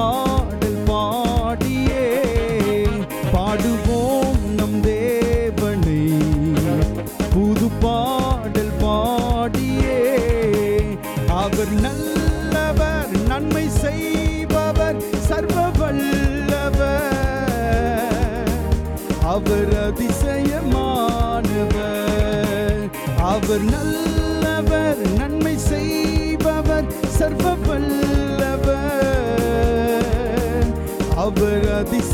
பாடல் பாடியே பாடுவோம் நம் தேவனை புது பாடல் பாடியே அவர் நல்லவர் நன்மை செய்பவர் சர்வ வல்லவர் அவர் அதிசயமானவர் அவர் நல்லவர் நன்மை செய்பவர் சர்வ வல்லவர் அவர்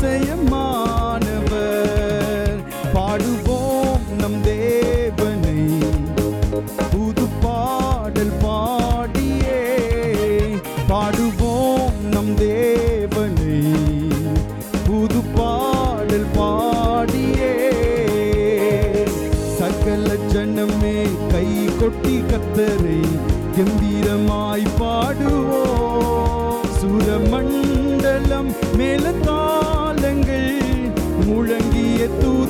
அதிசயமானவர் பாடுவோம் நம் தேவனை புது பாடல் பாடியே பாடுவோம் நம் தேவனை புது பாடல் பாடியே சகல ஜனமே கை கொட்டி கத்தரை கம்பீரமாய் பாடுவோம் சுரமண்டலம் மேல தாளங்கள் முழங்கிய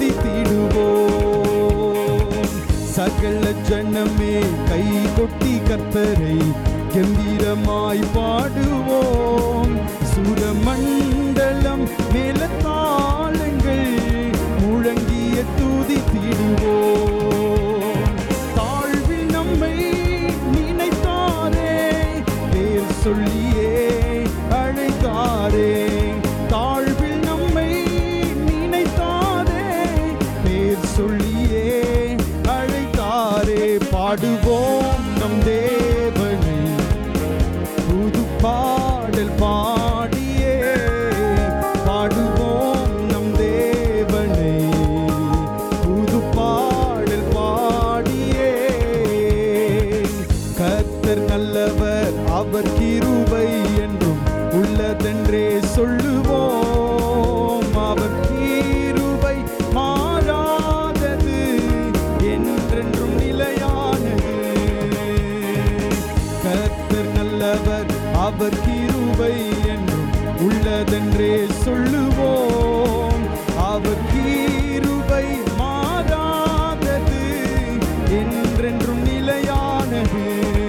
துதித்திடுவோம் சகல ஜனமே கை கொட்டி கத்தரை கம்பீரமாய் பாடுவோம் சுரமண்டலம் மேல தாளங்கள் முழங்கிய துதித்திடுவோம் தாழ்வில் நம்மை நினைத்தாரே பேர் சொல்லியே அழைத்தாரே தாழ்வில் நம்மை நினைத்தாரே பேர் சொல்லியே அழைத்தாரே பாடுவோம் நம் தேவனை புது பாடல் பாடியே பாடுவோம் நம் தேவனை புது பாடல் பாடியே கர்த்தர் நல்லவர் அவர் கிருபை என்றும் உள்ளதென்றே சொல்லுவோம் அவர் கிருபை மாறாதது என்றென்றும் நிலையானது கர்த்தர் நல்லவர் அவர் கிருபை என்றும் உள்ளதென்றே சொல்லுவோம் அவர் கிருபை மாறாதது என்றென்றும் நிலையானது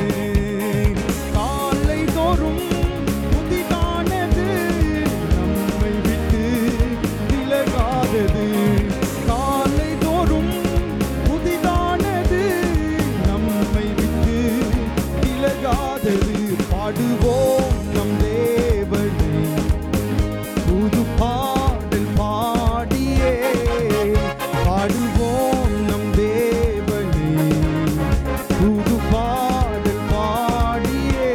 காலை தோறும் புதிதானது நம்மை விட்டு விலகாதது காலை தோறும் புதிதானது நம்மை விட்டு விலகாதது பாடுவோம் நம் தேவனை புது பாடல் பாடியே பாடுவோம் நம் தேவனை புது பாடல் பாடியே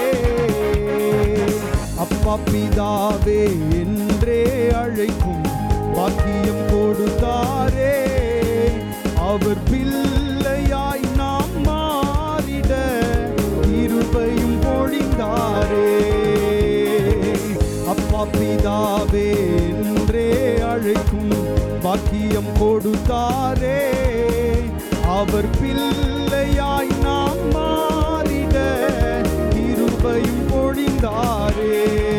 அப்பா பிதாவே என்றே அழைக்கும் பாக்கியம் கொடுத்தாரே அவர் பிள்ளையாய் நாம் மாறிட இருபையும் பொழிந்தாரே அப்பா பிதாவே என்றே அழைக்கும் பாக்கியம் கொடுத்தாரே அவர் பிள்ளையாய் நாம் மாறிட இருபையும் பொழிந்தாரே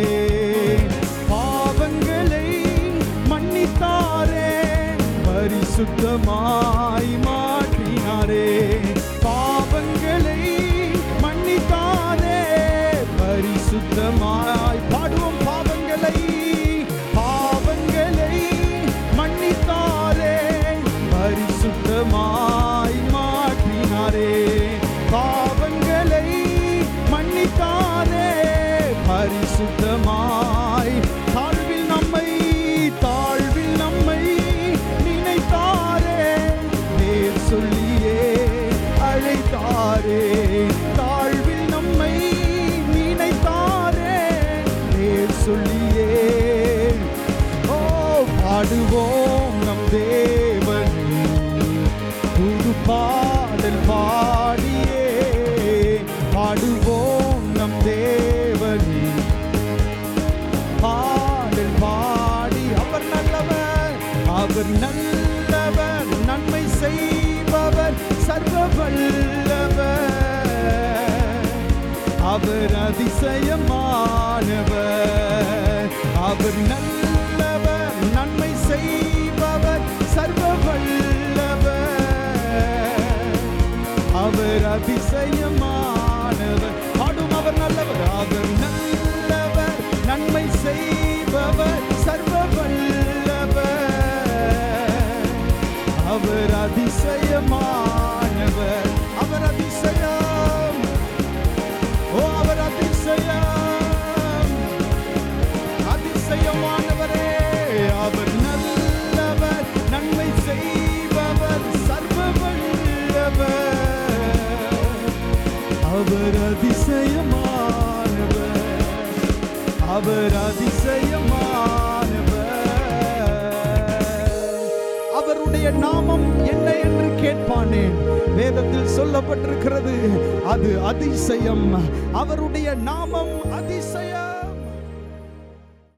பாவங்களை மன்னித்தாரே பரிசுத்தமாய் மாற்றினாரே பாவங்களை மன்னித்தாரே பரிசுத்தமாய் பாடுவோம் பாவங்களை பாவங்களை மன்னித்தாரே பரிசுத்தமாய் மாற்றினாரே பாவங்களை மன்னித்தாரே பரிசுத்தமாய் தாழ்வில் நம்மை தாழ்வில் நம்மை நினைத்தாரே நேர் சொல்லியே அழைத்தாரே தாழ்வில் நம்மை நினைத்தாரே நேர் சொல்லியே ஓ பாடுவோம் நம் தேவனை புது பாடல் பாடியே பாடுவோம் நம் தேவனை பாடல் பாடி அவர் நல்லவர் அவர் நல்லவர் நன்மை செய்பவர் சர்வ வல்லவர் அவர் அதிசயமானவர் அவர் நல்லவர் நன்மை செய்பவர் சர்வ வல்லவர் அவர் அதிசயமானவர் பாடும் அவர் நல்லவர் அவர் நல்லவர் நன்மை செய் அதிசயமானவரே அவர் நல்லவர் நன்மை செய்பவர் சர்வ வல்லவர் அவர் அதிசயமானவர் அவர் அதிசயமானவர் அவருடைய நாமம் என்ன என்று கேட்பானேன் வேதத்தில் சொல்லப்பட்டிருக்கிறது அது அதிசயம் அவருடைய நாமம் அதிசயம்